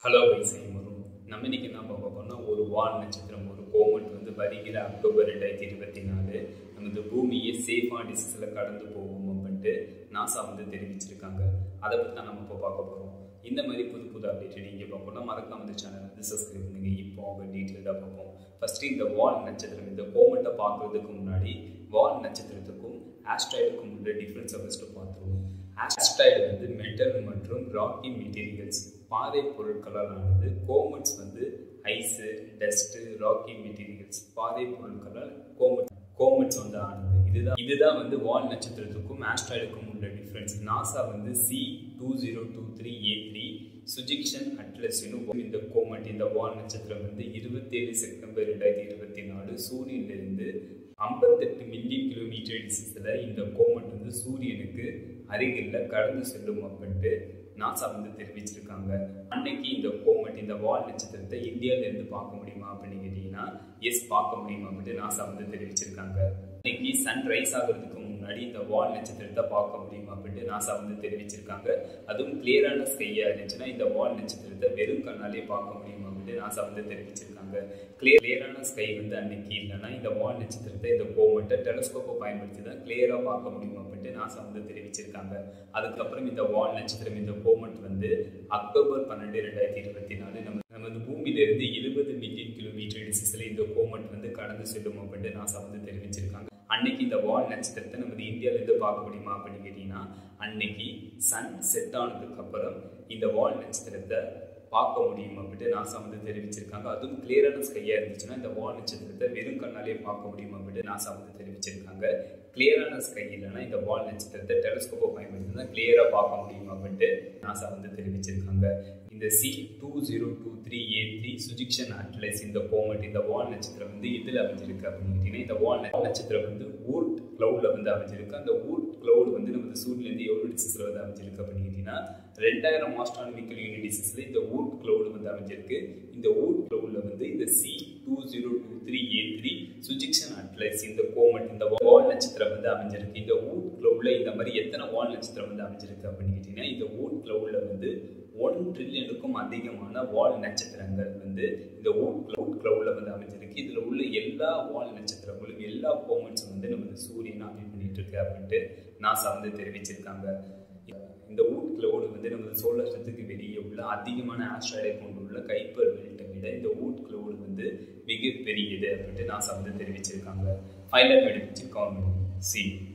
hello வைசையும் வரும் நம்ம இன்னைக்கு என்ன பார்க்க போறோம்னா ஒரு வால் நட்சத்திரம் ஒரு கோமெண்ட் வந்து வருகிற அக்டோபர் ரெண்டாயிரத்தி இருபத்தி நாலு நமது பூமியை சேஃபாக டிசஸில் கடந்து போகும் அப்படின்ட்டு நாசா வந்து தெரிவிச்சிருக்காங்க அதை பற்றி தான் நம்ம இப்போ பார்க்க போகிறோம் இந்த மாதிரி புது புது அப்டேட் நீங்கள் பார்க்கணும்னா மறக்காம இந்த சேனல் வந்து சப்ஸ்கிரைப் பண்ணுங்க இப்போ அவங்க டீட்டெயிலாக பார்ப்போம் ஃபஸ்ட்டு இந்த வால் நட்சத்திரம் இந்த கோமெண்ட்டை பார்க்குறதுக்கு முன்னாடி வால் நட்சத்திரத்துக்கும் ஆஸ்ட்ராய்டுக்கும் உள்ள டிஃப்ரென்ஸை ஃபஸ்ட்டு பார்த்துருவோம் ஆஸ்ட்ராய்டு வந்து மெட்டல் மற்றும் ராக்கி மெட்டீரியல்ஸ் பாறை பொருட்களால் ஆனது கோமெட்ஸ் வந்து ஐஸு டஸ்ட்டு ராக்கி மெட்டீரியல்ஸ் பாறை பொருட்களால் கோமெட் கோமெட்ஸ் வந்து ஆனது இதுதான் இதுதான் வந்து வால் நட்சத்திரத்துக்கும் ஆஸ்ட்ராய்டுக்கும் உள்ள டிஃப்ரென்ஸ் நாசா வந்து C two zero two three A three Tsuchinshan அட்லஸ்னு இந்த கோமெட் இந்த வால் நட்சத்திரம் வந்து இருபத்தேழு செப்டம்பர் ரெண்டாயிரத்தி இருபத்தி நாலு சூரியனிலிருந்து ஐம்பத்தெட்டு மில்லியன் கிலோமீட்டர் டிஸ்டன்ஸில் இந்த கோமெட் வந்து சூரியனுக்கு அருகில் கடந்து செல்லும் அப்படின்ட்டு நாசா வந்து தெரிவிச்சிருக்காங்க அன்னைக்கு இந்த கோமெட் இந்த வால் நட்சத்திரத்தை இந்தியாவிலேருந்து பார்க்க முடியுமா அப்படின்னு கேட்டிங்கன்னா எஸ் பார்க்க முடியுமா அப்படின்ட்டு நாசா வந்து தெரிவிச்சிருக்காங்க இன்னைக்கு சன் ரைஸ் ஆகிறதுக்கு முன்னாடி இந்த வால் நட்சத்திரத்தை பார்க்க முடியுமா அப்படின்ட்டு நாசா வந்து தெரிவிச்சிருக்காங்க அதுவும் கிளியரான ஸ்கையாக இருந்துச்சுன்னா இந்த வால் நட்சத்திரத்தை வெறும் கண்ணாலே பார்க்க முடியுமா அப்படின்ட்டு நாசா வந்து தெரிவிச்சிருக்காங்க கிளியர் கிளியரான ஸ்கை வந்து அன்னைக்கு இல்லைன்னா இந்த வால் நட்சத்திரத்தை இந்த கோமெட்டை டெலஸ்கோப்பை பயன்படுத்தி தான் கிளியராக பார்க்க முடியும் அப்படின்ட்டு நாசா வந்து தெரிவிச்சிருக்காங்க அதுக்கப்புறம் இந்த வால் நட்சத்திரம் இந்த கோமெட் வந்து அக்டோபர் பன்னெண்டு ரெண்டாயிரத்தி இருபத்தி நாலு நம்ம நமது பூமியிலிருந்து எழுபது மில்லியன் கிலோமீட்டர் டிஸ்டன்ஸில் இந்த கோமெட் வந்து கடந்து செல்லும் அப்படின்ட்டு நாசா வந்து தெரிவிச்சிருக்காங்க அன்னைக்கு இந்த வால் நட்சத்திரத்தை நமது இந்தியாவிலேருந்து பார்க்க முடியுமா அப்படின்னு கேட்டிங்கன்னா அன்னைக்கு சன் செட் ஆனதுக்கு அப்புறம் இந்த வால் நட்சத்திரத்தை பார்க்க முடியும் அப்படின்ட்டு நாசா வந்து தெரிவிச்சிருக்காங்க அதுவும் கிளியரான ஸ்கையாக இருந்துச்சுன்னா இந்த வால் நட்சத்திரத்தை வெறும் கண்ணாலே பார்க்க முடியும் அப்படின்ட்டு நாசா வந்து தெரிவிச்சிருக்காங்க கிளியரான ஸ்கை இல்லைன்னா இந்த வால் நட்சத்திரத்தை டெலஸ்கோப்பை பயன்படுத்தி தான் கிளியராக பார்க்க முடியும் அப்படின்ட்டு நாசா வந்து தெரிவிச்சிருக்காங்க இந்த C two zero two three A three Tsuchinshan ATLAS இந்த கோமெட் இந்த வால் நட்சத்திரம் வந்து இதில் அமைஞ்சிருக்கு அப்படின்னு கேட்டிங்கன்னா இந்த வால் நட்சத்திரம் வந்து ஊட் க்ளவுடில் வந்து அமைஞ்சிருக்கு அந்த ஊட் க்ளவுட் வந்து நமது சூரியலேருந்து எவ்வளோ டிசஸில் வந்து அமைஞ்சிருக்கு அப்படின்னு கேட்டிங்கன்னா ரெண்டாயிரம் ஆஸ்ட்ரானமிக்கல் யூனிட் டிசஸில் இந்த ஊட் க்ளவுட் வந்து அமைஞ்சிருக்கு இந்த ஊட் க்ளவுடில் வந்து இந்த C two zero two three A three Tsuchinshan ATLAS இந்த கோமெட் இந்த வால் நட்சத்திரம் வந்து அமைஞ்சிருக்கு இந்த ஊட் க்ளவுடில் இந்த மாதிரி எத்தனை வால் நட்சத்திரம் வந்து அமைஞ்சிருக்கு அப்படின்னு கேட்டிங்கன்னா இந்த ஊட் க்ளவுடில் வந்து ஒன் ட்ரில்லியனுக்கும் அதிகமான வால் நட்சத்திரங்கள் வந்து இந்த ஊட் க்ளவுட் க்ளவுடில் வந்து அமைஞ்சிருக்கு இதில் உள்ள எல்லா வால் நட்சத்திரங்களும் எல்லா கோமெண்ட்ஸும் வந்து நமது சூரியன் ஆப்ரேட் பண்ணிட்டு இருக்கு அப்படின்ட்டு நாசா வந்து தெரிவிச்சிருக்காங்க இந்த ஊட் க்ளவுடு வந்து நமது சோலார் சிஸ்டத்துக்கு வெளியே உள்ள அதிகமான ஆஸ்ட்ராய்டை கொண்டுள்ள கைப்பர் பெல்ட்டை விட இந்த ஊட் க்ளவுடு வந்து மிகப்பெரியது அப்படின்ட்டு நாசா வந்து தெரிவிச்சிருக்காங்க ஃபைலர் மெடிச்சு கவர்மெண்ட் சி